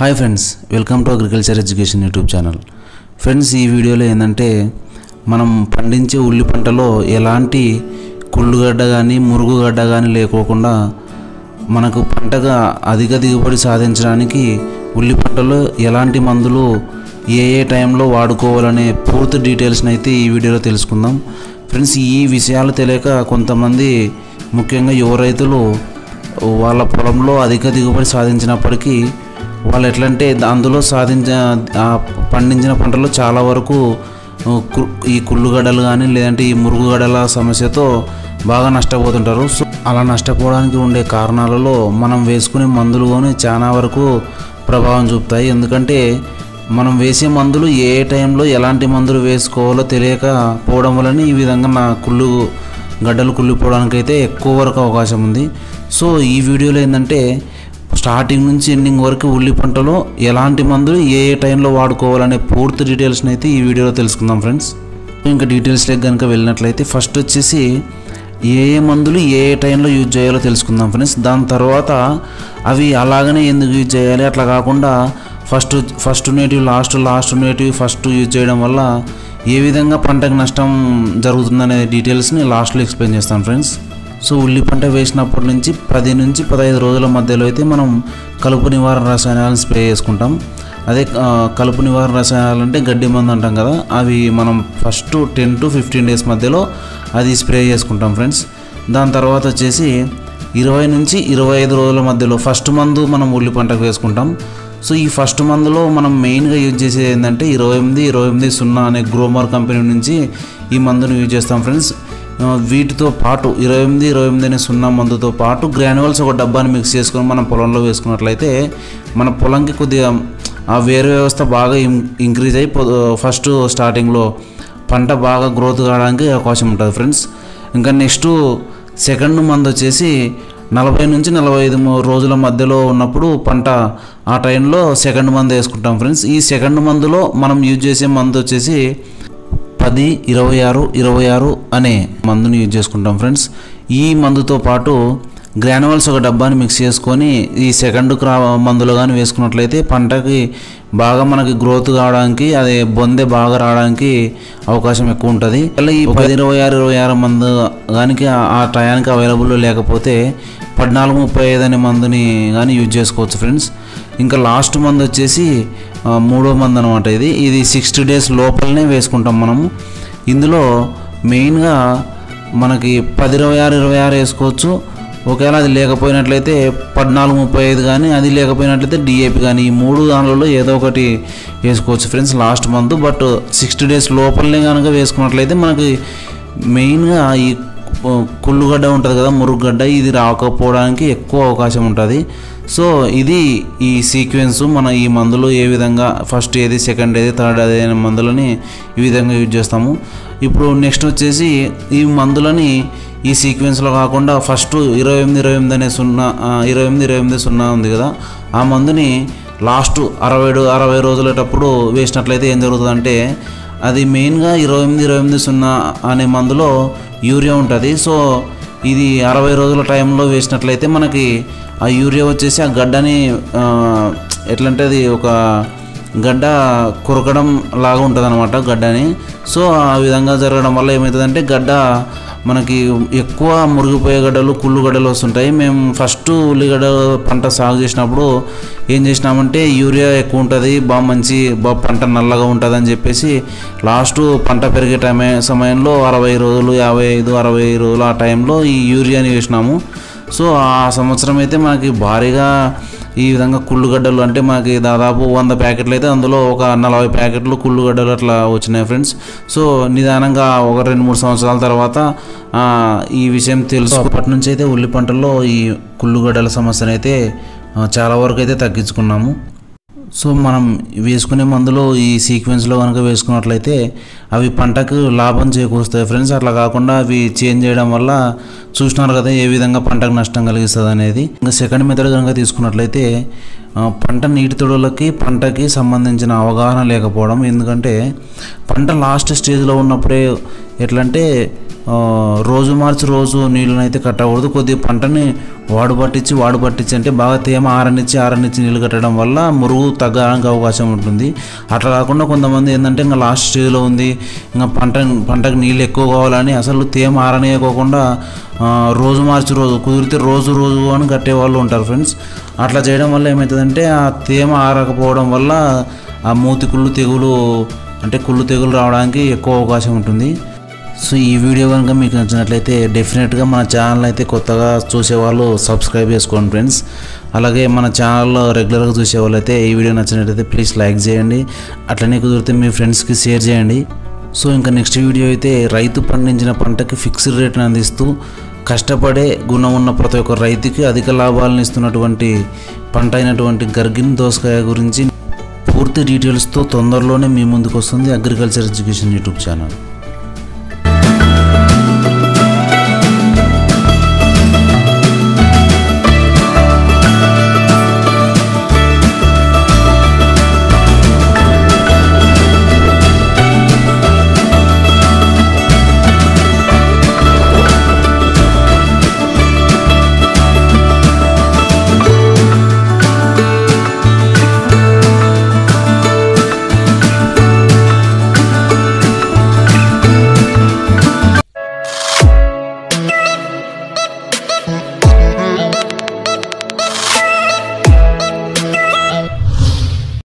hi friends welcome to agriculture education YouTube channel friends ఈ వీడియోలో ఏంటంటే మనం పండించే ఉల్లి పంటలో ఎలాంటి కుళ్ళుగడ్డ కానీ మురుగుగడ్డ కానీ లేకోకుండా మనకు పంటగా అధిక దిగుబడి సాధించడానికి ఉల్లి పంటలో ఎలాంటి మందులు ఏ ఏ టైంలో వాడుకోవాలనే పూర్తి డీటెయిల్స్ని అయితే ఈ వీడియోలో తెలుసుకుందాం ఫ్రెండ్స్ ఈ విషయాలు తెలియక కొంతమంది ముఖ్యంగా యువ రైతులు వాళ్ళ పొలంలో అధిక దిగుబడి సాధించినప్పటికీ వాళ్ళు ఎట్లంటే అందులో సాధించ ఆ పండించిన పంటలో చాలా వరకు ఆ, కు- ఈ కుళ్ళుగడ్డలు కానీ లేదంటే ఈ మురుగుగడ్డల సమస్యతో బాగా నష్టపోతుంటారు సో అలా నష్టపోవడానికి ఉండే కారణాలలో మనం వేసుకునే మందులు కానీ చాలా వరకు ప్రభావం చూపుతాయి ఎందుకంటే మనం వేసే మందులు ఏ టైంలో ఎలాంటి మందులు వేసుకోవాలో తెలియక పోవడం వలన ఈ విధంగా నా కుళ్ళు గడ్డలు కుళ్ళిపోవడానికి అయితే ఎక్కువ వరకు అవకాశం ఉంది సో ఈ వీడియోలో ఏంటంటే స్టార్టింగ్ నుంచి ఎండింగ్ వరకు ఉల్లి పంటలో ఎలాంటి మందులు ఏ ఏ టైంలో వాడుకోవాలనే పూర్తి డీటెయిల్స్ని అయితే ఈ వీడియోలో తెలుసుకుందాం ఫ్రెండ్స్ ఇంకా డీటెయిల్స్లోకి కనుక వెళ్ళినట్లయితే ఫస్ట్ వచ్చేసి ఏ ఏ మందులు ఏ ఏ టైంలో యూజ్ చేయాలో తెలుసుకుందాం ఫ్రెండ్స్ దాని తర్వాత అవి అలాగనే ఎందుకు యూజ్ చేయాలి అట్లా కాకుండా first first native last last native first use చేయడం వల్ల ఏ విధంగా పంటకు నష్టం జరుగుతుందనే డీటెయిల్స్ని లాస్ట్లో ఎక్స్ప్లెయిన్ చేస్తాను ఫ్రెండ్స్ సో ఉల్లి పంట వేసినప్పటి నుంచి పది నుంచి పదహైదు రోజుల మధ్యలో అయితే మనం కలుపు నివారణ రసాయనాలను స్ప్రే చేసుకుంటాం అదే ఆ, కలుపు నివారణ రసాయనాలు అంటే గడ్డి మందు అంటాం కదా అవి మనం first ten to fifteen days మధ్యలో అది స్ప్రే చేసుకుంటాం ఫ్రెండ్స్ దాని తర్వాత వచ్చేసి ఇరవై నుంచి ఇరవై ఐదు రోజుల మధ్యలో ఫస్ట్ మందు మనం ఉల్లి పంటకు వేసుకుంటాం సో ఈ ఫస్ట్ మందులో మనం మెయిన్గా యూజ్ చేసేది ఏంటంటే ఇరవై ఎనిమిది ఇరవై ఎనిమిది సున్నా అనే గ్రోమర్ కంపెనీ నుంచి ఈ మందును యూజ్ చేస్తాం ఫ్రెండ్స్ ఆ, వీటితో పాటు ఇరవై ఎనిమిది ఇరవై ఎనిమిది అనే సున్నా మందుతో పాటు గ్రాన్యువల్స్ ఒక డబ్బాని మిక్స్ చేసుకొని మనం పొలంలో వేసుకున్నట్లయితే మన పొలంకి కొద్దిగా ఆ వేరు వ్యవస్థ బాగా ఇం- ఇంక్రీజ్ అయి పొ- ఫస్ట్ స్టార్టింగ్లో పంట బాగా గ్రోత్ కావడానికి అవకాశం ఉంటుంది ఫ్రెండ్స్ ఇంకా నెక్స్ట్ సెకండ్ మంత్ వచ్చేసి నలభై నుంచి నలభై ఐదు మూ- రోజుల మధ్యలో ఉన్నప్పుడు పంట ఆ టైంలో సెకండ్ మంత్ వేసుకుంటాం ఫ్రెండ్స్ ఈ సెకండ్ మందులో మనం యూజ్ చేసే మందు వచ్చేసి పది ఇరవై ఆరు ఇరవై ఆరు అనే మందుని యూజ్ చేసుకుంటాం ఫ్రెండ్స్ ఈ మందుతో పాటు గ్రానువల్స్ ఒక డబ్బాని మిక్స్ చేసుకొని ఈ సెకండ్ క్రా మందులు కానీ వేసుకున్నట్లయితే పంటకి బాగా మనకి గ్రోత్ కావడానికి అది బొందె బాగా రావడానికి అవకాశం ఎక్కువ ఉంటుంది అలా ఈ పది ఇరవై ఆరు ఇరవై ఆరు మందు కానీ ఆ టయానికి అవైలబుల్ లేకపోతే పద్నాలుగు ముప్పై ఐదు అనే మందుని కానీ యూజ్ చేసుకోవచ్చు ఫ్రెండ్స్ ఇంకా లాస్ట్ మంత్ వచ్చేసి ఆ, మూడో మంత్ అనమాట ఇది ఇది సిక్స్టీ డేస్ లోపలనే వేసుకుంటాం మనము ఇందులో మెయిన్గా మనకి పది ఇరవై ఆరు ఇరవై ఆరు వేసుకోవచ్చు ఒకవేళ అది లేకపోయినట్లయితే పద్నాలుగు ముప్పై ఐదు కానీ అది లేకపోయినట్లయితే డిఏపి కానీ ఈ మూడు దానిలో ఏదో ఒకటి వేసుకోవచ్చు friends last month but sixty days లోపలనే కనుక వేసుకున్నట్లయితే మనకి మెయిన్గా ఈ కుళ్ళుగడ్డ ఉంటుంది కదా మురుగుగడ్డ ఇది రాకపోవడానికి ఎక్కువ అవకాశం ఉంటుంది సో ఇది ఈ సీక్వెన్స్ మన ఈ మందులు ఏ విధంగా ఫస్ట్ ఏది సెకండ్ ఏది థర్డ్ అదే అనే మందులని ఈ విధంగా యూజ్ చేస్తాము ఇప్పుడు నెక్స్ట్ వచ్చేసి ఈ మందులని ఈ సీక్వెన్స్లో కాకుండా ఫస్ట్ ఇరవై ఎనిమిది ఇరవై ఎనిమిది అనే సున్నా ఆ, ఇరవై ఎనిమిది ఇరవై ఎనిమిది సున్నా ఉంది కదా ఆ మందుని లాస్ట్ అరవై ఏడు అరవై రోజులటప్పుడు వేసినట్లయితే ఏం జరుగుతుందంటే అది మెయిన్గా ఇరవై ఎనిమిది ఇరవై ఎనిమిది సున్నా అనే మందులో యూరియా ఉంటుంది సో ఇది అరవై రోజుల టైంలో వేసినట్లయితే మనకి ఆ యూరియా వచ్చేసి ఆ గడ్డని ఆ, ఎట్లంటే అది ఒక గడ్డ కొరకడం లాగా ఉంటుంది అనమాట గడ్డని సో ఆ విధంగా జరగడం వల్ల ఏమవుతుందంటే గడ్డ మనకి ఎక్కువ మురిగిపోయే గడ్డలు కుళ్ళు గడ్డలు వస్తుంటాయి మేము ఫస్ట్ ఉల్లిగడ్డ పంట సాగు చేసినప్పుడు ఏం చేసినామంటే యూరియా ఎక్కువ ఉంటుంది బాగా మంచి బాగా పంట నల్లగా ఉంటుంది అని చెప్పేసి లాస్ట్ పంట పెరిగే టైం సమయంలో అరవై రోజులు యాభై ఐదు అరవై రోజులు ఆ టైంలో ఈ యూరియాని వేసినాము సో ఆ సంవత్సరం అయితే మనకి భారీగా ఈ విధంగా కుళ్ళుగడ్డలు అంటే మనకి దాదాపు వంద ప్యాకెట్లు అయితే అందులో ఒక నలభై ప్యాకెట్లు కుళ్ళుగడ్డలు అట్లా వచ్చినాయి ఫ్రెండ్స్ సో నిదానంగా ఒక రెండు మూడు సంవత్సరాల తర్వాత ఆ, ఈ విషయం తెలుసు అప్పటి నుంచి అయితే ఉల్లి పంటల్లో ఈ కుళ్ళుగడ్డల సమస్యను అయితే ఆ, చాలా వరకు అయితే తగ్గించుకున్నాము సో మనం వేసుకునే మందులో ఈ సీక్వెన్స్లో కనుక వేసుకున్నట్లయితే అవి పంటకు లాభం చేకూరుస్తాయి ఫ్రెండ్స్ అట్లా కాకుండా అవి చేంజ్ చేయడం వల్ల చూసినారు కదా ఏ విధంగా పంటకు నష్టం కలిగిస్తుంది అనేది ఇంకా సెకండ్ మెథడ్ కనుక తీసుకున్నట్లయితే ఆ, పంట నీటి తొడులకి పంటకి సంబంధించిన అవగాహన లేకపోవడం ఎందుకంటే పంట లాస్ట్ స్టేజ్లో ఉన్నప్పుడే ఎట్లంటే ఆ, రోజు మార్చి రోజు నీళ్ళని అయితే కట్టకూడదు కొద్దిగా పంటని వాడు పట్టించి వాడు పట్టించి అంటే బాగా తేమ ఆరనిచ్చి ఆరనిచ్చి నీళ్ళు కట్టడం వల్ల మురుగు తగ్గడానికి అవకాశం ఉంటుంది అట్లా కాకుండా కొంతమంది ఏంటంటే ఇంకా లాస్ట్ స్టేజ్లో ఉంది ఇంకా పంట పంటకు నీళ్ళు ఎక్కువ కావాలని అసలు తేమ ఆరనియకోకుండా ఆ, రోజు మార్చి రోజు కుదిరితే రోజు రోజు అని కట్టే వాళ్ళు ఉంటారు ఫ్రెండ్స్ అట్లా చేయడం వల్ల ఏమవుతుందంటే ఆ తేమ ఆరకపోవడం వల్ల ఆ మూతి కుళ్ళు తెగులు అంటే కుళ్ళు తెగులు రావడానికి ఎక్కువ అవకాశం ఉంటుంది సో ఈ వీడియో కనుక మీకు నచ్చినట్లయితే డెఫినెట్గా మన ఛానల్ అయితే కొత్తగా చూసేవాళ్ళు సబ్స్క్రైబ్ చేసుకోండి ఫ్రెండ్స్ అలాగే మన ఛానల్లో రెగ్యులర్గా చూసే వాళ్ళైతే ఈ వీడియో నచ్చినట్లయితే ప్లీజ్ లైక్ చేయండి అట్లనే కుదిరితే మీ ఫ్రెండ్స్కి షేర్ చేయండి సో ఇంకా నెక్స్ట్ వీడియో అయితే రైతు పండించిన పంటకి ఫిక్స్డ్ రేట్ని అందిస్తూ కష్టపడే గుణం ఉన్న ప్రతి ఒక్క రైతుకి అధిక లాభాలను ఇస్తున్నటువంటి పంట అయినటువంటి గర్గిన్ దోసకాయ గురించి పూర్తి డీటెయిల్స్తో తొందరలోనే మీ ముందుకు వస్తుంది అగ్రికల్చర్ ఎడ్యుకేషన్ యూట్యూబ్ ఛానల్